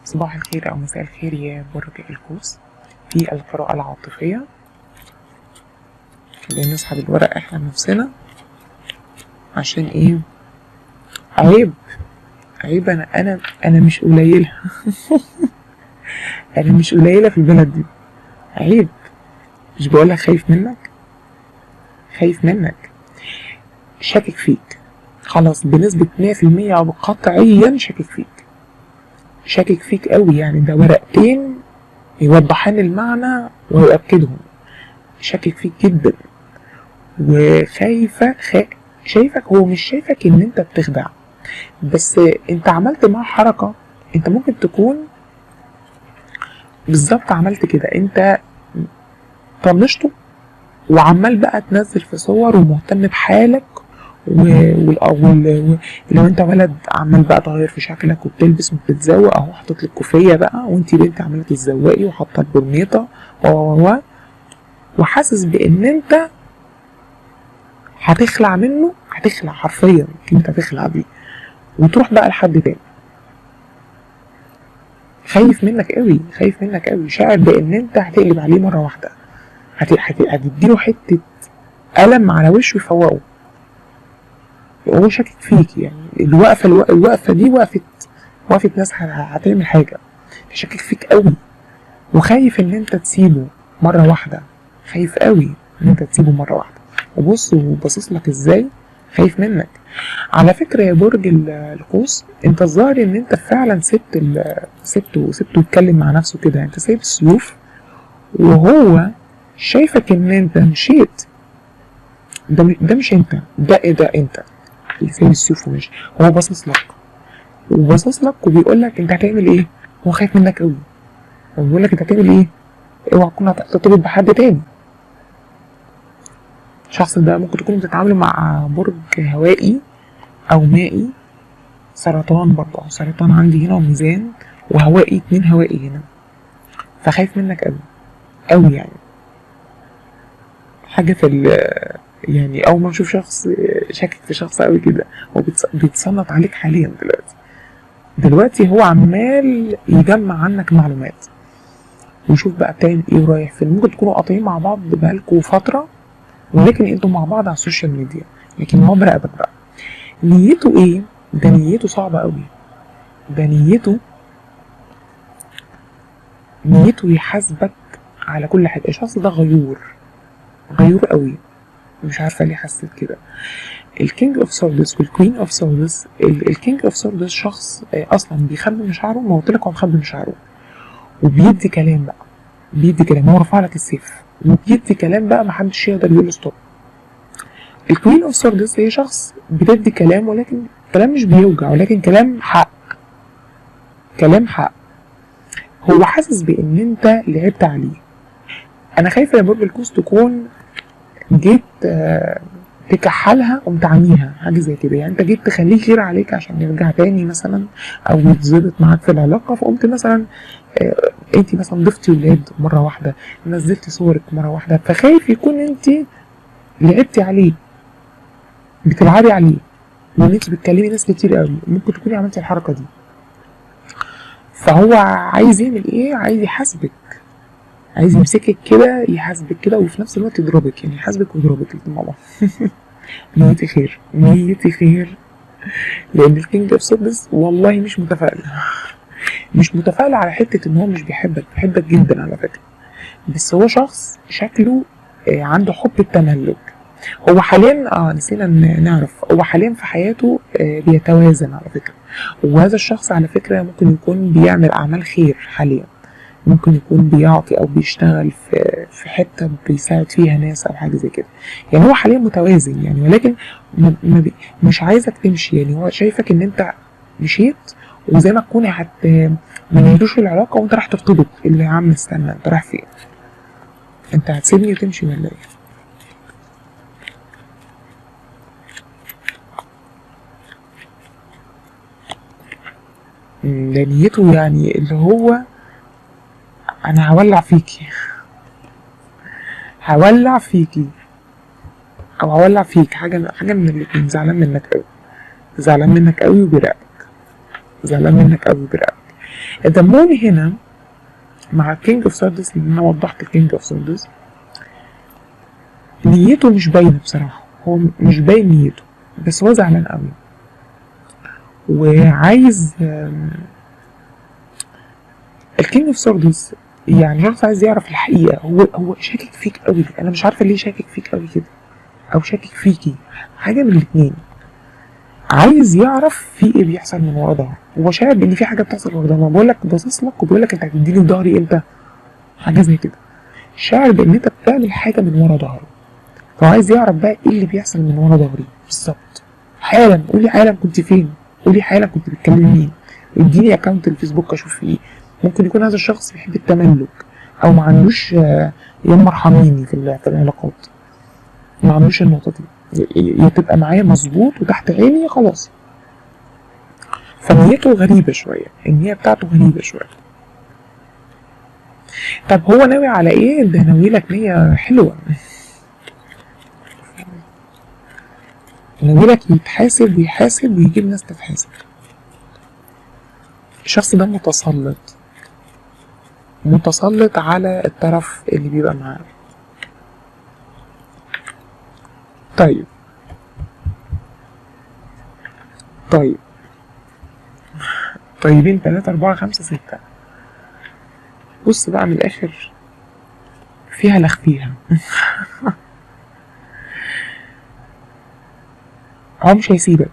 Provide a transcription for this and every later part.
صباح الخير أو مساء الخير يا برج القوس في القراءة العاطفية بنسحب الورق احنا بنفسنا عشان ايه عيب عيب انا انا انا مش قليلة انا مش قليلة في البلد دي عيب مش بقولك خايف منك خايف منك شاكك فيك خلاص بنسبة مية في المية أو قطعيا شاكك فيك شاكك فيك قوي يعني ده ورقتين يوضحان المعنى ويؤكدهم شاكك فيك جدا وخايفة خا... شايفك هو مش شايفك ان انت بتخدع بس انت عملت معاه حركة انت ممكن تكون بالظبط عملت كده انت طنشته وعمال بقى تنزل في صور ومهتم بحالك و... وال... وال... لو انت ولد عمال بقى تغير في شكلك وبتلبس وبتتزوق اهو حاطط لك كوفيه بقى وانت بنت عماله تتزوقي وحاطه البرنيطه و و وحاسس بان انت هتخلع منه هتخلع حرفيا كلمه هتخلع دي وتروح بقى لحد تاني خايف منك قوي خايف منك قوي شاعر بان انت هتقلب عليه مره واحده هت... هت... هتديله حته قلم على وشه يفوقه هو شاكك فيك يعني الوقفه الو... الوقفه دي وقفه وقفه ناس هتعمل حاجه شاكك فيك قوي وخايف ان انت تسيبه مره واحده خايف قوي ان انت تسيبه مره واحده وبص وباصص لك ازاي خايف منك على فكرة يا برج القوس انت الظاهر ان انت فعلا سبت سبته سبته يتكلم مع نفسه كده انت سايب السيوف وهو شايفك ان انت مشيت ده ده مش انت ده ايه ده انت اللي سايب السيوف وماشي هو باصص لك وباصص لك وبيقول لك انت هتعمل ايه هو خايف منك قوي هو بيقول لك انت هتعمل ايه اوعى تكون هترتبط بحد تاني الشخص ده ممكن تكونوا بتتعاملوا مع برج هوائي او مائي سرطان برضه أو سرطان عندي هنا وميزان وهوائي اتنين هوائي هنا فخايف منك قوي قوي يعني حاجة في ال يعني أول ما نشوف شخص شاكك في شخص قوي كده هو بيتصنط عليك حاليا دلوقتي دلوقتي هو عمال يجمع عنك معلومات ويشوف بقى بتعمل ايه ورايح فين ممكن تكونوا قاطعين مع بعض بقالكوا فترة ولكن انتوا مع بعض على السوشيال ميديا لكن هو مراقبك بقى نيته ايه ده نيته صعبة قوي ده نيته نيته يحاسبك على كل حاجة الشخص ده غيور غيور قوي مش عارفة ليه حسيت كده الكينج اوف سوردس والكوين اوف سوردس الكينج اوف سوردس شخص اصلا بيخبي مشاعره ما قلت لك هو مخبي مشاعره وبيدي كلام بقى بيدي كلام هو رفع لك السيف وبيدي كلام بقى محدش يقدر يقول له ستوب الكوين اوف سوردس هي شخص بتدي كلام ولكن كلام مش بيوجع ولكن كلام حق كلام حق هو حاسس بان انت لعبت عليه انا خايفه يا برج القوس تكون جيت آه تكحلها ومتعميها حاجه زي كده يعني انت جيت تخليه يغير عليك عشان يرجع تاني مثلا او يتظبط معاك في العلاقه فقمت مثلا آه انت مثلا ضفتي ولاد مره واحده نزلتي صورك مره واحده فخايف يكون انت لعبتي عليه بتلعبي عليه وان انت بتكلمي ناس كتير قوي ممكن تكوني عملتي الحركه دي فهو عايز يعمل ايه عايز يحاسبك عايز يمسكك كده يحاسبك كده وفي نفس الوقت يضربك يعني يحاسبك ويضربك الاتنين مع بعض نيتي خير نيتي خير لان الكينج اوف سودس والله مش متفائل مش متفائل على حته ان هو مش بيحبك بيحبك جدا على فكره بس هو شخص شكله عنده حب التملك هو حاليا اه نسينا نعرف هو حاليا في حياته آه بيتوازن على فكره وهذا الشخص على فكره ممكن يكون بيعمل اعمال خير حاليا ممكن يكون بيعطي او بيشتغل في في حته بيساعد فيها ناس او حاجه زي كده يعني هو حاليا متوازن يعني ولكن ما ما بي مش عايزك تمشي يعني هو شايفك ان انت مشيت وزي ما تكون هت ما نهدوش العلاقه وانت راح ترتبط اللي يا عم استنى انت رايح فين انت هتسيبني وتمشي ولا ايه ده نيته يعني اللي هو انا هولع فيكي هولع فيكي او هولع فيك حاجه حاجه من الاتنين زعلان منك قوي زعلان منك قوي وبيراقبك زعلان منك قوي وبيراقبك ذا مون هنا مع كينج اوف ساردس اللي انا وضحت الكينج اوف ساردس نيته مش باينه بصراحه هو مش باين نيته بس هو زعلان قوي وعايز آم، الكينج اوف ساردس يعني شخص عايز يعرف الحقيقه هو هو شاكك فيك قوي انا مش عارفه ليه شاكك فيك قوي كده او شاكك فيكي حاجه من الاتنين عايز يعرف في ايه بيحصل من ورا ظهره هو شاعر بان في حاجه بتحصل ورا ظهره بقول لك باصص لك وبيقول لك انت هتديني في ظهري امتى حاجه زي كده شاعر بان انت بتعمل حاجه من ورا ظهره فهو عايز يعرف بقى ايه اللي بيحصل من ورا ظهري بالظبط حالا قولي حالا كنت فين قولي حالا كنت بتكلم مين اديني اكونت الفيسبوك اشوف فيه ممكن يكون هذا الشخص بيحب التملك او ما عندوش آه، يا اما ارحميني في ال- في العلاقات ما عندوش النقطه دي ي- يا تبقى معايا مظبوط وتحت عيني خلاص فنيته غريبة شوية النية بتاعته غريبة شوية طب هو ناوي على ايه ده ناوي لك نية حلوة ناوي لك يتحاسب ويحاسب ويجيب ناس تتحاسب الشخص ده متسلط متسلط على الطرف اللي بيبقى معاه طيب طيب طيبين تلاتة أربعة خمسة ستة بص بقى من الآخر فيها لخفيها هو مش هيسيبك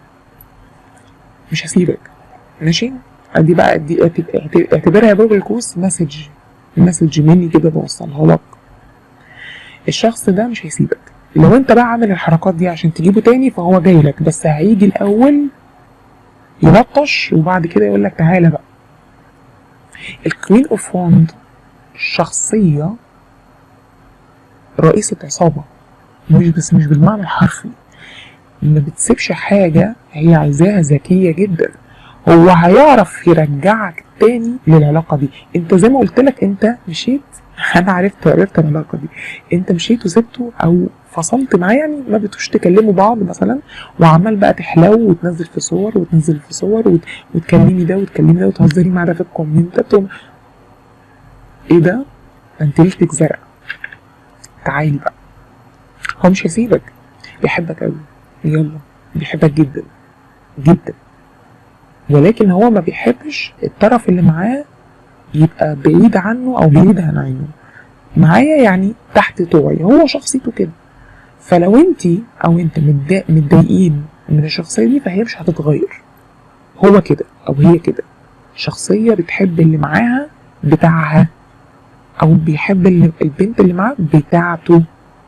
مش هسيبك ماشي ادي بقى دي اعتب- اعتب- اعتبرها يا باب الكوس مسج مسج مني كده بوصلها لك الشخص ده مش هيسيبك لو انت بقى عامل الحركات دي عشان تجيبه تاني فهو جاي لك بس هيجي الاول يلطش وبعد كده يقول لك تعالى بقى الكوين اوف واند شخصية رئيسة عصابة مش بس مش بالمعنى الحرفي ما بتسيبش حاجة هي عايزاها ذكية جدا هو هيعرف يرجعك تاني للعلاقة دي انت زي ما قلت لك انت مشيت انا عرفت عرفت العلاقة دي انت مشيت وسبته او فصلت معاه يعني ما بتوش تكلموا بعض مثلا وعمال بقى تحلو وتنزل في صور وتنزل في صور وت... وتكلمي ده وتكلمي ده وتهزري مع ده في الكومنتات و... ايه ده؟ ده انت ليلتك زرق تعالي بقى هو مش هيسيبك بيحبك قوي يلا بيحبك جدا جدا ولكن هو ما بيحبش الطرف اللي معاه يبقى بعيد عنه او بعيد عن عينه معايا يعني تحت طوعي هو شخصيته كده فلو انت او انت متضايق متضايقين من الشخصيه دي فهي مش هتتغير هو كده او هي كده شخصيه بتحب اللي معاها بتاعها او بيحب اللي البنت اللي معاه بتاعته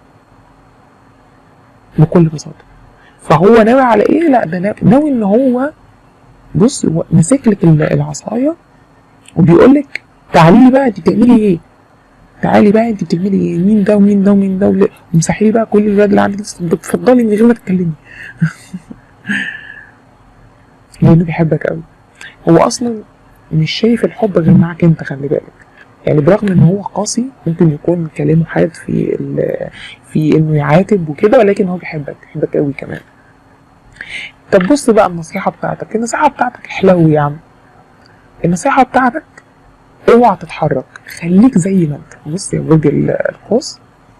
بكل بساطه فهو ناوي على ايه لا ده ناوي- ناوي ان هو بص هو ماسك لك ال- العصايه وبيقول لك تعالي لي بقى انت بتعملي ايه تعالي بقى انت بتعملي ايه مين ده ومين ده ومين ده ولا- ومسحي لي بقى كل الولاد اللي عندك اتفضلي من غير ما تتكلمي لانه بيحبك قوي هو اصلا مش شايف الحب غير معاك انت خلي بالك يعني برغم ان هو قاسي ممكن يكون كلامه حاد في ال- في انه يعاتب وكده ولكن هو بيحبك بيحبك قوي كمان طب بص بقى النصيحة بتاعتك النصيحة بتاعتك حلو يا عم النصيحة بتاعتك اوعى تتحرك خليك زي ما انت بص يا برج ال- القوس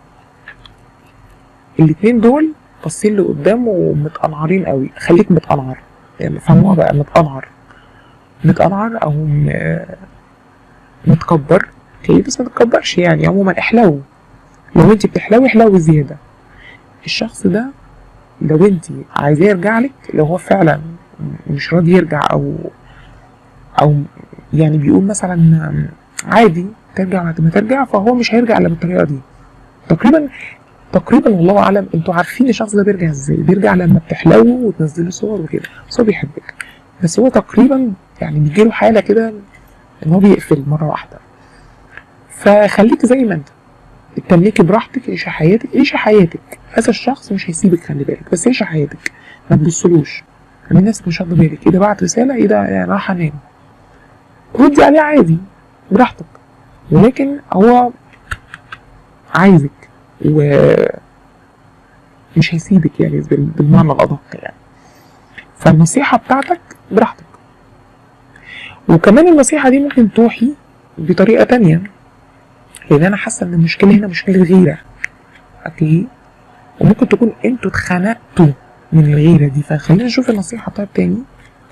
الاتنين دول باصين لقدام ومتقنعرين قوي خليك متقنعر يعني فهموها بقى متقنعر متقنعر او م- متكبر اوكي بس ما تتكبرش يعني عموما احلو لو انت بتحلوي احلوي زيادة الشخص ده لو انت عايزاه يرجع لك لو هو فعلا مش راضي يرجع او او يعني بيقول مثلا عادي ترجع بعد ما ترجع فهو مش هيرجع الا بالطريقه دي تقريبا تقريبا والله اعلم انتوا عارفين الشخص ده بيرجع ازاي بيرجع لما بتحلو وتنزلوا صور وكده بس هو بيحبك بس هو تقريبا يعني بيجيله حاله كده ان هو بيقفل مره واحده فخليك زي ما انت اتملكي براحتك عيشي حياتك عيشي حياتك هذا الشخص مش هيسيبك خلي بالك بس عيشي حياتك ما تبصلوش يعني الناس مش واخده بالك ايه ده بعت رساله ايه ده يعني راح انام ردي عليه عادي براحتك ولكن هو عايزك و مش هيسيبك يعني بال- بالمعنى الأدق يعني فالنصيحة بتاعتك براحتك وكمان النصيحة دي ممكن توحي بطريقة تانية لأن أنا حاسة إن المشكلة هنا مشكلة غيرة أوكي وممكن تكون انتوا اتخنقتوا من الغيرة دي فخلينا نشوف النصيحة طيب تاني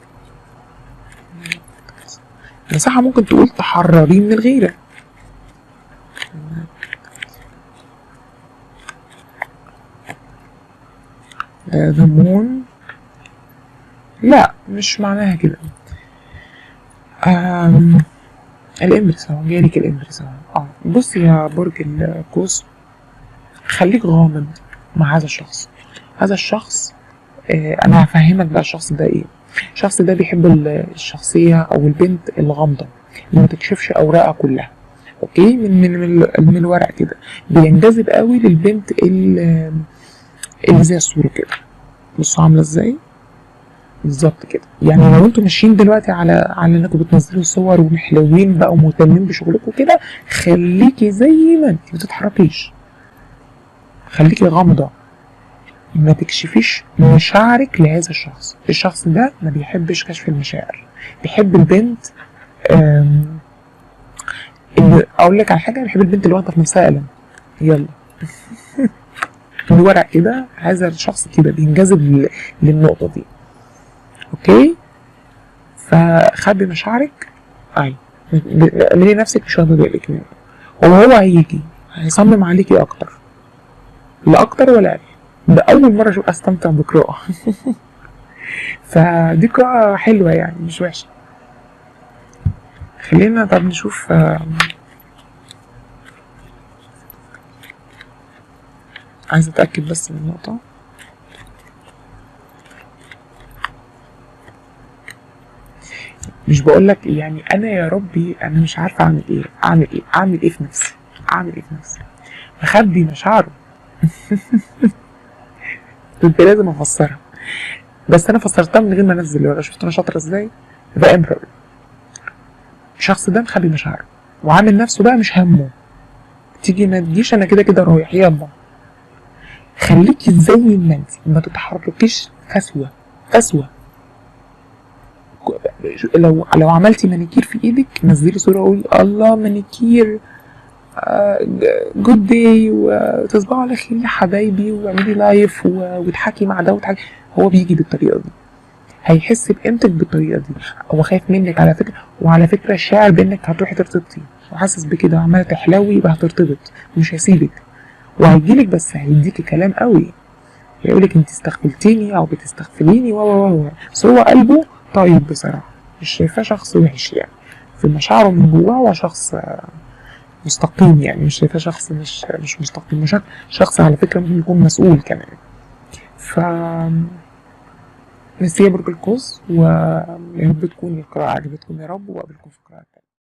النصيحة ممكن تقول تحرري من الغيرة ذا مون لا مش معناها كده أم... الامبرس اهو جالك الامبرس اهو اه بص يا برج القوس خليك غامض مع هذا الشخص هذا الشخص آه انا هفهمك بقى الشخص ده ايه الشخص ده بيحب ال- الشخصية او البنت الغامضة اللي ما تكشفش اوراقها كلها اوكي من من من, ال- من الورق كده بينجذب قوي للبنت اللي, اللي زي الصورة كده بصوا عاملة ازاي بالظبط كده يعني لو انتوا ماشيين دلوقتي على على انكم بتنزلوا صور ومحلوين بقى ومهتمين بشغلكم كده خليكي زي ما انت ما تتحركيش خليكي غامضة ما تكشفيش مشاعرك لهذا الشخص الشخص ده ما بيحبش كشف المشاعر بيحب البنت آم، اللي اقول لك على حاجه بيحب البنت اللي واخده في نفسها قلم يلا الورق كده هذا الشخص كده بينجذب لل- للنقطه دي اوكي فخبي مشاعرك اي اعملي نفسك مش واخده بالك منه هو هو هيجي هيصمم عليكي اكتر لا اكتر ولا اقل ده اول مره اشوف استمتع بقراءه فدي قراءه حلوه يعني مش وحشه خلينا طب نشوف آم، عايز اتاكد بس من النقطه مش بقول لك يعني انا يا ربي انا مش عارفه اعمل ايه اعمل ايه اعمل ايه في نفسي اعمل ايه في نفسي مخبي مشاعره كنت لازم افسرها بس انا فسرتها من غير ما انزل الورقه شفت انا شاطره ازاي ذا امبرور الشخص ده مخبي مشاعره وعامل نفسه بقى مش همه تيجي ما تجيش انا كده كده رايح يلا خليكي زي ما انت ما تتحركيش فسوه فسوه لو لو عملتي مانيكير في ايدك نزلي صوره قولي الله مانيكير جود داي وتصبحوا على خير يا حبايبي واعملي لايف و- واضحكي مع ده وتضحكي هو بيجي بالطريقه دي هيحس بقيمتك بالطريقه دي هو خايف منك على فكره وعلى فكره الشاعر بانك هتروحي ترتبطي وحاسس بكده وعماله تحلوي يبقى هترتبط مش هيسيبك وهيجيلك بس هيديكي كلام قوي يقولك انت استغفلتيني او بتستغفليني و و و بس هو قلبه طيب بصراحه مش شايفاه شخص وحش يعني في مشاعره من جواه هو شخص آه، مستقيم يعني مش شايفاه شخص مش مش مستقيم مش شخص على فكره ممكن يكون مسؤول كمان ف ميرسي يا برج القوس ويا رب تكون القراءة عجبتكم يا رب وأقابلكم في القراءة التانية